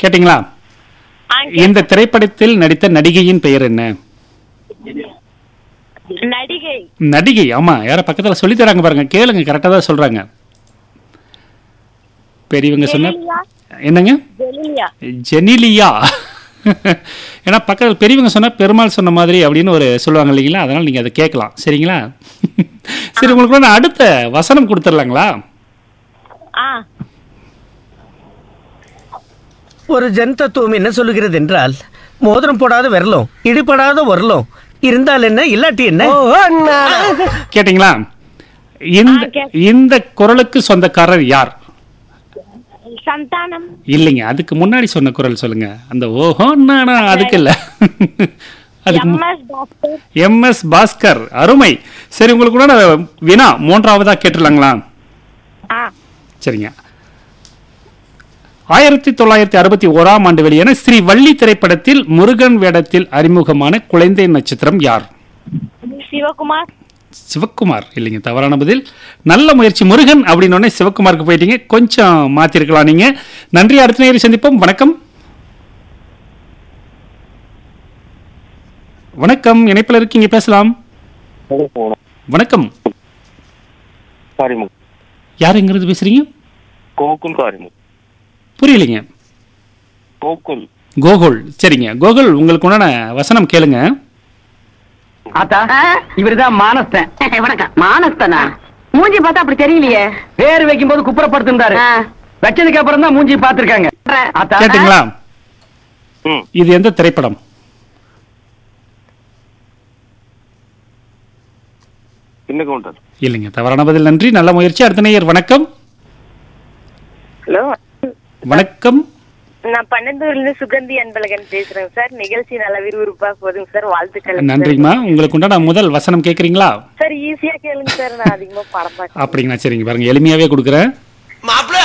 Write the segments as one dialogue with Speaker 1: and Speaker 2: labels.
Speaker 1: கேட்டிங்களா
Speaker 2: ஆ,
Speaker 1: இந்த திரைப்படத்தில் நடித்த நடிகையின் பெயர் என்ன
Speaker 2: நடிகை
Speaker 1: நடிகை ஆமா யார பக்கத்துல சொல்லி தராங்க பாருங்க கேளுங்க கரெக்டா தான் சொல்றாங்க பெரியவங்க சொன்ன
Speaker 2: ஜெனிலியா
Speaker 1: என்னங்க
Speaker 2: ஜெனிலியா
Speaker 1: ஜெனிலியா ஏன்னா பக்கத்தில் பெரியவங்க சொன்னா பெருமாள் சொன்ன மாதிரி அப்படின்னு ஒரு சொல்லுவாங்க இல்லைங்களா அதனால நீங்க அதை கேட்கலாம் சரிங்களா சரி உங்களுக்கு நான் அடுத்த வசனம் கொடுத்துடலாங்களா
Speaker 2: ஆ
Speaker 3: ஒரு ஜன் தத்துவம் என்ன சொல்லுகிறது என்றால் மோதிரம் போடாத விரலும் இடிபடாத உரலும் இருந்தால் என்ன இல்லாட்டி என்ன
Speaker 1: கேட்டிங்களா இந்த
Speaker 2: ஆ, கேட்டேன்.
Speaker 1: இந்த குரலுக்கு சொந்தக்காரர் யார்
Speaker 2: சந்தானம்
Speaker 1: இல்லைங்க அதுக்கு முன்னாடி சொன்ன குரல் சொல்லுங்க அந்த ஓஹோ நானா அதுக்கு இல்ல அதுக்கு
Speaker 2: M S doctor
Speaker 1: M S Bhaskar அருமை சரி உங்களுக்கு கூட நான் வினா மூன்றாவதா கேட்டுடலாங்களா
Speaker 2: ஆ
Speaker 1: சரிங்க ஆயிரத்தி தொள்ளாயிரத்தி அறுபத்தி ஓராம் ஆண்டு வெளியான ஸ்ரீ வள்ளி திரைப்படத்தில் முருகன் வேடத்தில் அறிமுகமான குழந்தை நட்சத்திரம் யார்
Speaker 2: சிவகுமார்
Speaker 1: சிவக்குமார் இல்லைங்க தவறான பதில் நல்ல முயற்சி முருகன் அப்படின்னு உடனே சிவக்குமாருக்கு போயிட்டீங்க கொஞ்சம் மாத்திருக்கலாம் நீங்க நன்றி அடுத்த நேரம் சந்திப்போம் வணக்கம் வணக்கம் இணைப்பில் இருக்கீங்க பேசலாம் வணக்கம்
Speaker 4: காரிமுகம்
Speaker 1: யார் எங்கிறது பேசுறீங்க
Speaker 4: கோகுல் காரிமுகம்
Speaker 1: புரியலைங்க
Speaker 4: கோகுல்
Speaker 1: கோகுல் சரிங்க கோகுல் உங்களுக்கு உண்டான வசனம் கேளுங்க
Speaker 5: ஆத்தா இவருதான் மானஸ்தன்
Speaker 6: வணக்கம் மானஸ்தனா மூஞ்சி பார்த்தா அப்படி தெரியலையே
Speaker 5: பேர் வைக்கும் போது குப்புறப்படுத்திருந்தாரு
Speaker 6: ஆ.
Speaker 5: வச்சதுக்கு அப்புறம் தான் மூஞ்சி பாத்திருக்காங்க ஆத்தா
Speaker 1: கேட்டீங்களா
Speaker 4: ம்
Speaker 1: இது எந்த திரைப்படம்
Speaker 4: சின்ன கவுண்டர்
Speaker 1: இல்லைங்க தவறான பதில் நன்றி நல்ல முயற்சி அடுத்த நேயர் வணக்கம்
Speaker 2: ஹலோ
Speaker 1: வணக்கம்
Speaker 2: நான் பன்னெண்டூர்ல இருந்து சுகந்தி அன்பழகன் பேசுறேன் சார் நிகழ்ச்சி நல்ல விறுவிறுப்பா போதுங்க சார் வாழ்த்துக்கள்
Speaker 1: நன்றிங்கம்மா உங்களுக்கு உண்டான முதல் வசனம் கேட்குறீங்களா
Speaker 2: சார் ஈஸியா கேளுங்க சார் நான் அதிகமா படம் பார்க்க
Speaker 1: அப்படிங்களா சரிங்க பாருங்க எளிமையாவே கொடுக்குறேன்
Speaker 7: மாப்பிள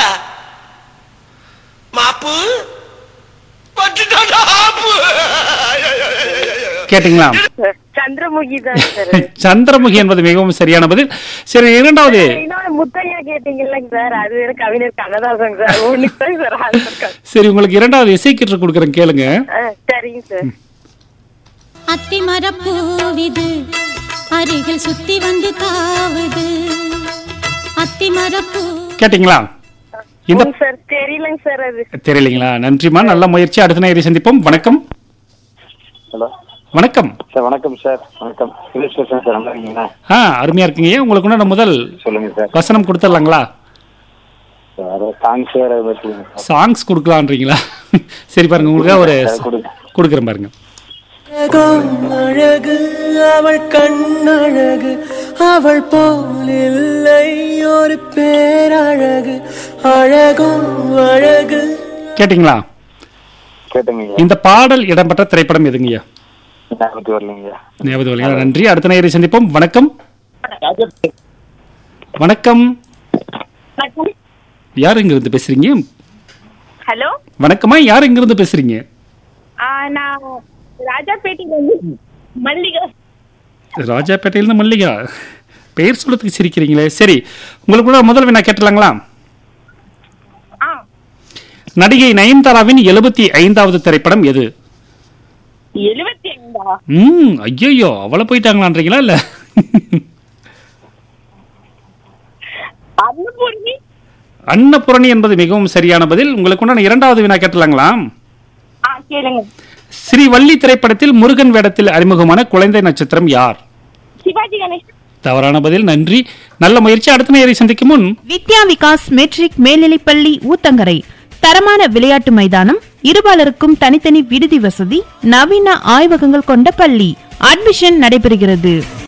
Speaker 7: மாப்பு பட்டுட்டாடா ஆப்பு
Speaker 1: கேட்டிங்களா
Speaker 2: சார். சந்திரமுகி தான் சார்
Speaker 1: சந்திரமுகி என்பது மிகவும் சரியான பதில் சரி இரண்டாவது
Speaker 2: இன்னொன்னு முத்தையா கேட்டீங்கல்ல சார் அது வேற கவிஞர் கண்ணதாசன் சார் ஒண்ணுக்கு தான் சார் ஆள் இருக்காங்க.
Speaker 1: சரி உங்களுக்கு இரண்டாவது இசை கீற்று கொடுக்குறேன் கேளுங்க
Speaker 2: ஆ, சரிங்க சார்
Speaker 8: அத்திமரப்பூவிது அருகில் சுத்தி வந்து தாவுது அத்திமரப்பூ
Speaker 1: கேட்டிங்களா இந்த
Speaker 2: உங்க சார் தெரியலங்க சார் அது
Speaker 1: தெரியலைங்களா நன்றிம்மா நல்ல முயற்சி அடுத்த நேயரை சந்திப்போம் வணக்கம்
Speaker 4: ஹலோ
Speaker 1: வணக்கம்
Speaker 4: சார் வணக்கம் சார் வணக்கம் சுரேஷ் பேசுறேன் சார் நல்லா இருக்கீங்களா
Speaker 1: ஆ அருமையா இருக்கீங்க உங்களுக்கு உண்டான முதல்
Speaker 4: சொல்லுங்க சார்
Speaker 1: வசனம் கொடுத்துடலாங்களா
Speaker 4: சார் சாங்ஸ் வேற பேசுங்க சார்
Speaker 1: சாங்ஸ் கொடுக்கலான்றீங்களா சரி பாருங்க உங்களுக்கு ஒரு
Speaker 4: சார், கொடுங்க.
Speaker 1: கொடுக்குறேன் பாருங்க
Speaker 3: அழகு அவள் கண்ணழகு அவள் போல் இல்லை ஒரு பேரழகு அழகோ அழகு
Speaker 1: கேட்டிங்களா
Speaker 4: கேட்டுங்க
Speaker 1: இந்த பாடல் இடம்பெற்ற திரைப்படம் எதுங்கய்யா
Speaker 4: ஞாபகத்துக்கு வரலைங்க
Speaker 1: ஞாபகம் இல்லைங்களா நன்றி அடுத்த நேயரை சந்திப்போம் வணக்கம் வணக்கம் யார் இங்க இருந்து பேசுறீங்க
Speaker 2: ஹலோ
Speaker 1: வணக்கமா யார் இங்க இருந்து பேசுறீங்க
Speaker 2: நான் ராஜாபேட்டையில இருந்து மல்லிகா
Speaker 1: ராஜாப்பேட்டையில இருந்து மல்லிகா பெயர் சொல்லத்துக்கு சிரிக்கிறீங்களே சரி உங்களுக்கு கூட முதல் வினா கேட்டலாங்களா
Speaker 2: ஆ
Speaker 1: நடிகை நயன்தாராவின் எழுபத்தி ஐந்தாவது திரைப்படம் எது
Speaker 2: எழுபத்தி ஐந்தா
Speaker 1: ம் ஐயோ அவளை போயிட்டாங்களான்றீங்களா இல்ல
Speaker 2: அன்னபூர்ணி
Speaker 1: அன்னபூரணி என்பது மிகவும் சரியான பதில் உங்களுக்கு உண்டான இரண்டாவது வினா கேட்டலாங்களா
Speaker 2: ஆ கேளுங்க
Speaker 1: ஸ்ரீ வள்ளி திரைப்படத்தில் முருகன் வேடத்தில் அறிமுகமான குழந்தை நட்சத்திரம் யார்
Speaker 2: சிவாஜி கணேஷ்
Speaker 1: தவறான பதில் நன்றி நல்ல முயற்சி அடுத்த நேரை சந்திக்கும் முன்
Speaker 9: வித்யா விகாஸ் மெட்ரிக் மேல்நிலைப்பள்ளி ஊத்தங்கரை தரமான விளையாட்டு மைதானம் இருபாலருக்கும் தனித்தனி விடுதி வசதி நவீன ஆய்வகங்கள் கொண்ட பள்ளி அட்மிஷன் நடைபெறுகிறது